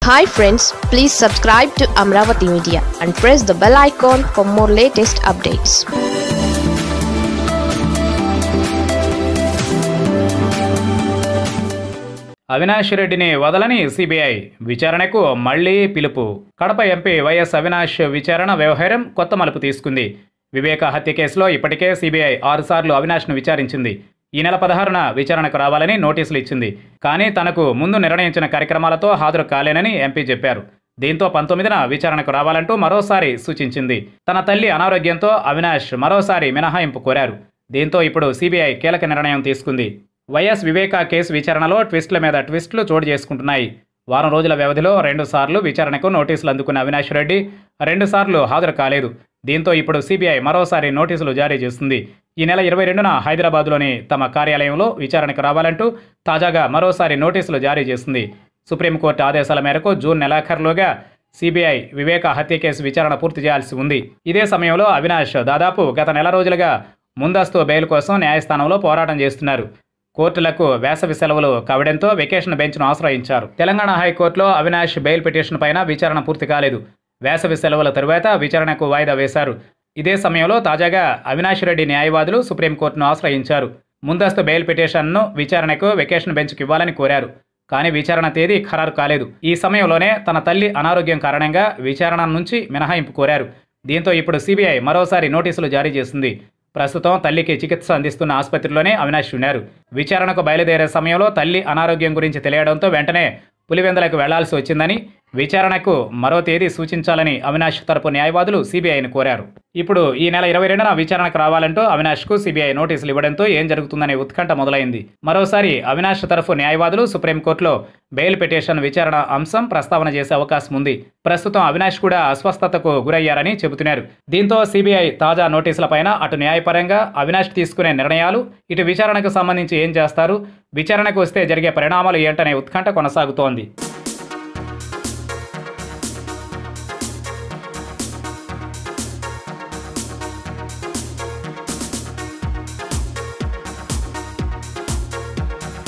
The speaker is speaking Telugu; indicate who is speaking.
Speaker 1: hi friends please subscribe to Amaravati media and press the bell icon for more latest updates
Speaker 2: Avinash రెడ్డిని వదలని సిబిఐ విచారణకు మళ్లీ పిలుపు కడప ఎంపీ వైఎస్ అవినాష్ విచారణ వ్యవహారం కొత్త మలుపు తీసుకుంది వివేక హత్య కేసులో ఇప్పటికే సిబిఐ ఆరుసార్లు అవినాష్ను విచారించింది ఈ నెల పదహారున విచారణకు రావాలని నోటీసులు ఇచ్చింది కానీ తనకు ముందు నిర్ణయించిన కార్యక్రమాలతో హాజరు కాలేనని ఎంపీ చెప్పారు దీంతో పంతొమ్మిదిన విచారణకు రావాలంటూ మరోసారి సూచించింది తన తల్లి అనారోగ్యంతో అవినాష్ మరోసారి మినహాయింపు కోరారు దీంతో ఇప్పుడు సిబిఐ కీలక నిర్ణయం తీసుకుంది వైఎస్ వివేక కేసు విచారణలో ట్విస్టుల మీద ట్విస్టులు చోటు చేసుకుంటున్నాయి వారం రోజుల వ్యవధిలో రెండుసార్లు విచారణకు నోటీసులు అందుకున్న అవినాష్ రెడ్డి రెండుసార్లు హాజరు కాలేదు దీంతో ఇప్పుడు సిబిఐ మరోసారి నోటీసులు జారీ చేస్తుంది ఈ నెల ఇరవై రెండున హైదరాబాద్లోని తమ కార్యాలయంలో విచారణకు రావాలంటూ తాజాగా మరోసారి నోటీసులు జారీ చేసింది సుప్రీంకోర్టు ఆదేశాల మేరకు జూన్ నెలాఖరులోగా సిబిఐ వివేక హత్య కేసు విచారణ పూర్తి చేయాల్సి ఉంది ఇదే సమయంలో అవినాష్ దాదాపు గత నెల రోజులుగా ముందస్తు బెయిల్ కోసం న్యాయస్థానంలో పోరాటం చేస్తున్నారు కోర్టులకు వేసవి సెలవులు కావడంతో వెకేషన్ బెంచ్ను ఆశ్రయించారు తెలంగాణ హైకోర్టులో అవినాష్ బెయిల్ పిటిషన్ పైన విచారణ పూర్తి కాలేదు వేసవి సెలవుల తరువాత విచారణకు వాయిదా వేశారు ఇదే సమయంలో తాజాగా అవినాష్ రెడ్డి న్యాయవాదులు సుప్రీంకోర్టును ఆశ్రయించారు ముందస్తు బెయిల్ పిటిషన్ను విచారణకు వెకేషన్ బెంచ్కి ఇవ్వాలని కోరారు కానీ విచారణ తేదీ ఖరారు కాలేదు ఈ సమయంలోనే తన తల్లి అనారోగ్యం కారణంగా విచారణ నుంచి మినహాయింపు కోరారు దీంతో ఇప్పుడు సిబిఐ మరోసారి నోటీసులు జారీ చేసింది ప్రస్తుతం తల్లికి చికిత్స అందిస్తున్న ఆసుపత్రిలోనే అవినాష్ ఉన్నారు విచారణకు బయలుదేరే సమయంలో తల్లి అనారోగ్యం గురించి తెలియడంతో వెంటనే పులివెందలకు వెళ్లాల్సి వచ్చిందని విచారణకు మరో తేదీ సూచించాలని అవినాష్ తరపు న్యాయవాదులు సిబిఐని కోరారు ఇప్పుడు ఈ నెల ఇరవై రెండున విచారణకు రావాలంటూ అవినాష్కు సిబిఐ నోటీసులు ఇవ్వడంతో ఏం జరుగుతుందనే ఉత్కంఠ మొదలైంది మరోసారి అవినాష్ తరఫు న్యాయవాదులు సుప్రీంకోర్టులో బెయిల్ పిటిషన్ విచారణ అంశం ప్రస్తావన చేసే అవకాశం ఉంది ప్రస్తుతం అవినాష్ కూడా అస్వస్థతకు గురయ్యారని చెబుతున్నారు దీంతో సిబిఐ తాజా నోటీసులపైన అటు న్యాయపరంగా అవినాష్ తీసుకునే నిర్ణయాలు ఇటు విచారణకు సంబంధించి ఏం చేస్తారు విచారణకు వస్తే జరిగే పరిణామాలు ఏంటనే ఉత్కంఠ కొనసాగుతోంది